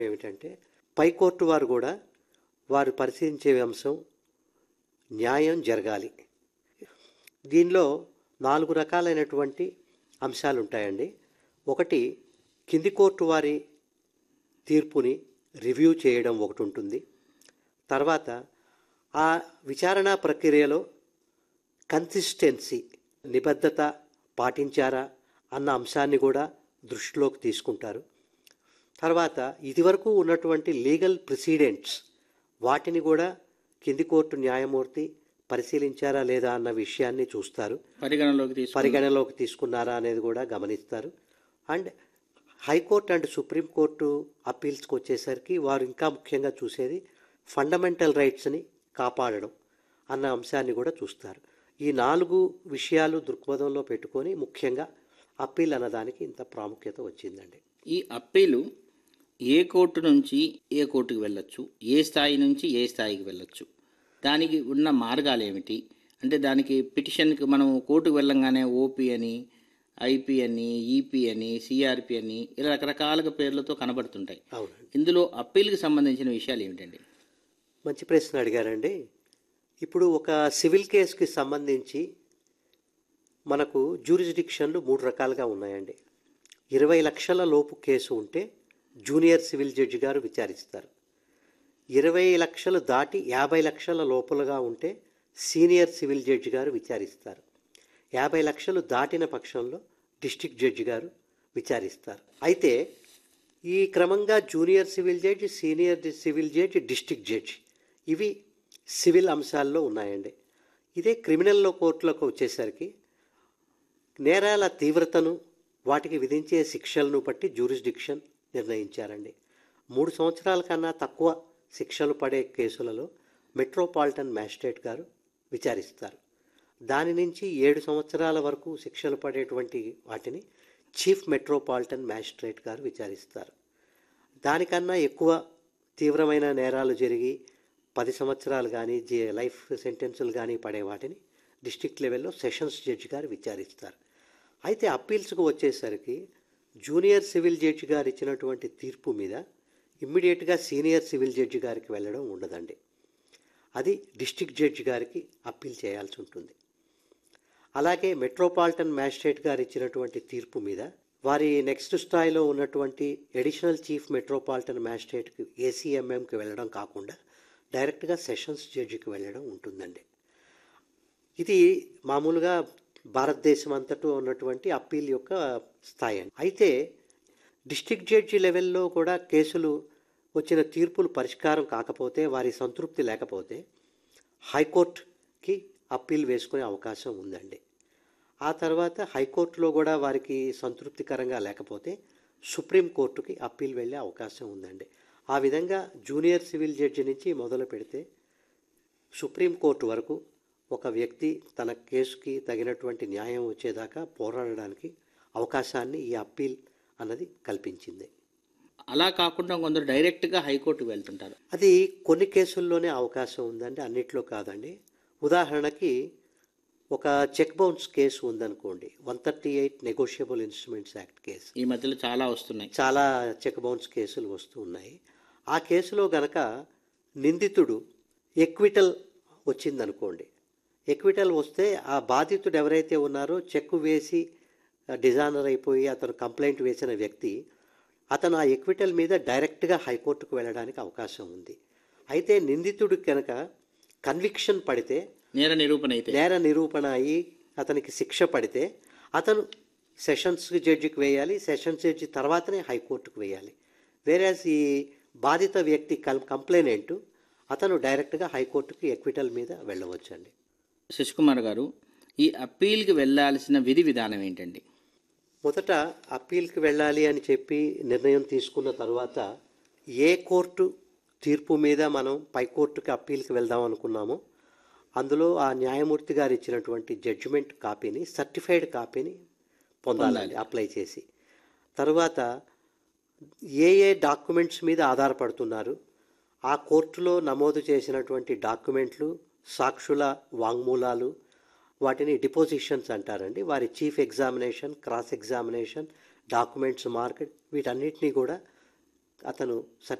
ఏమిటంటే పైకోర్టు వారు కూడా వారు పరిశీలించే అంశం న్యాయం జరగాలి దీనిలో నాలుగు రకాలైనటువంటి అంశాలు ఉంటాయండి ఒకటి కింది కోర్టు వారి తీర్పుని రివ్యూ చేయడం ఒకటి ఉంటుంది తర్వాత ఆ విచారణ ప్రక్రియలో కన్సిస్టెన్సీ నిబద్ధత పాటించారా అన్న అంశాన్ని కూడా దృష్టిలోకి తీసుకుంటారు తర్వాత ఇదివరకు ఉన్నటువంటి లీగల్ ప్రిసిడెంట్స్ వాటిని కూడా కింది కోర్టు న్యాయమూర్తి పరిశీలించారా లేదా అన్న విషయాన్ని చూస్తారు పరిగణలోకి తీసుకు పరిగణలోకి తీసుకున్నారా అనేది కూడా గమనిస్తారు అండ్ హైకోర్టు అండ్ సుప్రీంకోర్టు అప్పీల్స్కి వచ్చేసరికి వారు ఇంకా ముఖ్యంగా చూసేది ఫండమెంటల్ రైట్స్ని కాపాడడం అన్న అంశాన్ని కూడా చూస్తారు ఈ నాలుగు విషయాలు దృక్పథంలో పెట్టుకొని ముఖ్యంగా అప్పీల్ అన్నదానికి ఇంత ప్రాముఖ్యత వచ్చిందండి ఈ అప్పీలు ఏ కోర్టు నుంచి ఏ కోర్టుకు వెళ్ళొచ్చు ఏ స్థాయి నుంచి ఏ స్థాయికి వెళ్ళొచ్చు దానికి ఉన్న మార్గాలు ఏమిటి అంటే దానికి పిటిషన్కి మనం కోర్టుకు వెళ్ళంగానే ఓపీ అని ఐపీ అని ఈపీ అని సిఆర్పి అని ఇలా రకరకాలుగా పేర్లతో కనబడుతుంటాయి అవునండి ఇందులో అప్పీల్కి సంబంధించిన విషయాలు ఏమిటండి మంచి ప్రశ్న అడిగారండి ఇప్పుడు ఒక సివిల్ కేసుకి సంబంధించి మనకు జ్యూరిస్డిక్షన్లు మూడు రకాలుగా ఉన్నాయండి ఇరవై లక్షల లోపు కేసు ఉంటే జూనియర్ సివిల్ జడ్జి గారు విచారిస్తారు ఇరవై లక్షలు దాటి యాభై లక్షల లోపలగా ఉంటే సీనియర్ సివిల్ జడ్జి గారు విచారిస్తారు యాభై లక్షలు దాటిన పక్షంలో డిస్ట్రిక్ట్ జడ్జి గారు విచారిస్తారు అయితే ఈ క్రమంగా junior civil judge senior civil judge district judge ఇవి సివిల్ అంశాల్లో ఉన్నాయండి ఇదే క్రిమినల్లో కోర్టులకు వచ్చేసరికి నేరాల తీవ్రతను వాటికి విధించే శిక్షలను బట్టి జ్యూరిస్డిక్షన్ నిర్ణయించారండి మూడు సంవత్సరాల కన్నా తక్కువ శిక్షలు పడే కేసులలో మెట్రోపాలిటన్ మ్యాజిస్ట్రేట్ గారు విచారిస్తారు దాని నుంచి ఏడు సంవత్సరాల వరకు శిక్షలు పడేటువంటి వాటిని చీఫ్ మెట్రోపాలిటన్ మ్యాజిస్ట్రేట్ గారు విచారిస్తారు దానికన్నా ఎక్కువ తీవ్రమైన నేరాలు జరిగి పది సంవత్సరాలు కానీ జే లైఫ్ సెంటెన్సులు కానీ పడే వాటిని డిస్ట్రిక్ట్ లెవెల్లో సెషన్స్ జడ్జి గారు విచారిస్తారు అయితే అప్పీల్స్కు వచ్చేసరికి జూనియర్ సివిల్ జడ్జి గారు ఇచ్చినటువంటి తీర్పు మీద ఇమ్మీడియట్గా సీనియర్ సివిల్ జడ్జి గారికి వెళ్ళడం ఉండదండి అది డిస్ట్రిక్ట్ జడ్జి గారికి అప్పీల్ చేయాల్సి ఉంటుంది అలాగే మెట్రోపాలిటన్ మ్యాజిస్ట్రేట్ గారు ఇచ్చినటువంటి తీర్పు మీద వారి నెక్స్ట్ స్థాయిలో ఉన్నటువంటి అడిషనల్ చీఫ్ మెట్రోపాలిటన్ మ్యాజిస్ట్రేట్కి ఏసీఎంఎంకి వెళ్ళడం కాకుండా డైరెక్ట్గా సెషన్స్ జడ్జికి వెళ్ళడం ఉంటుందండి ఇది మామూలుగా భారతదేశం అంతటా ఉన్నటువంటి అప్పీల్ యొక్క స్థాయి అండి అయితే డిస్ట్రిక్ట్ జడ్జి లెవెల్లో కూడా కేసులు వచ్చిన తీర్పులు పరిష్కారం కాకపోతే వారి సంతృప్తి లేకపోతే హైకోర్టుకి అప్పీల్ వేసుకునే అవకాశం ఉందండి ఆ తర్వాత హైకోర్టులో కూడా వారికి సంతృప్తికరంగా లేకపోతే సుప్రీంకోర్టుకి అప్పీల్ వెళ్ళే అవకాశం ఉందండి ఆ విధంగా జూనియర్ సివిల్ జడ్జి నుంచి మొదలు పెడితే సుప్రీంకోర్టు వరకు ఒక వ్యక్తి తన కేసుకి తగినటువంటి న్యాయం వచ్చేదాకా పోరాడడానికి అవకాశాన్ని ఈ అప్పీల్ అన్నది కల్పించింది అలా కాకుండా కొందరు డైరెక్ట్గా హైకోర్టుకు వెళ్తుంటారు అది కొన్ని కేసుల్లోనే అవకాశం ఉందండి అన్నిట్లో కాదండి ఉదాహరణకి ఒక చెక్ బౌన్స్ కేసు ఉందనుకోండి one thirty eight negotiable instruments act case ఈ మధ్యలో చాలా వస్తున్నాయి చాలా చెక్ బౌన్స్ కేసులు వస్తూ ఉన్నాయి ఆ కేసులో గనక నిందితుడు ఎక్విటల్ వచ్చిందనుకోండి ఎక్విటల్ వస్తే ఆ బాధితుడు ఎవరైతే ఉన్నారో చెక్ వేసి డిజానర్ అయిపోయి అతను కంప్లైంట్ వేసిన వ్యక్తి అతను ఆ ఎక్విటల్ మీద డైరెక్ట్గా హైకోర్టుకు వెళ్ళడానికి అవకాశం ఉంది అయితే నిందితుడు కనుక కన్విక్షన్ పడితే నేర నిరూపణ అయితే నేర నిరూపణ అయ్యి అతనికి శిక్ష పడితే అతను సెషన్స్ జడ్జికి వేయాలి సెషన్స్ జడ్జి తర్వాతనే హైకోర్టుకు వేయాలి వేరే ఈ బాధిత వ్యక్తి కం కంప్లైనెంట్ అతను డైరెక్ట్గా హైకోర్టుకి ఎక్విటల్ మీద వెళ్ళవచ్చండి శశికుమార్ గారు ఈ అప్పీల్కి వెళ్ళాల్సిన విధి విధానం ఏంటండి మొదట అప్పీల్కి వెళ్ళాలి అని చెప్పి నిర్ణయం తీసుకున్న తర్వాత ఏ కోర్టు తీర్పు మీద మనం పై కోర్టుకి అప్పీల్కి వెళ్దాం అనుకున్నామో అందులో ఆ న్యాయమూర్తి గారు ఇచ్చినటువంటి జడ్జిమెంట్ కాపీని సర్టిఫైడ్ కాపీని పొందాలండి అప్లై చేసి తర్వాత ఏ ఏ డాక్యుమెంట్స్ మీద ఆధారపడుతున్నారు ఆ కోర్టులో నమోదు చేసినటువంటి డాక్యుమెంట్లు సాక్షుల వాంగ్మూలాలు వాటిని డిపోజిషన్స్ అంటారండి వారి chief examination cross examination documents marked వీటన్నిటినీ కూడా అతను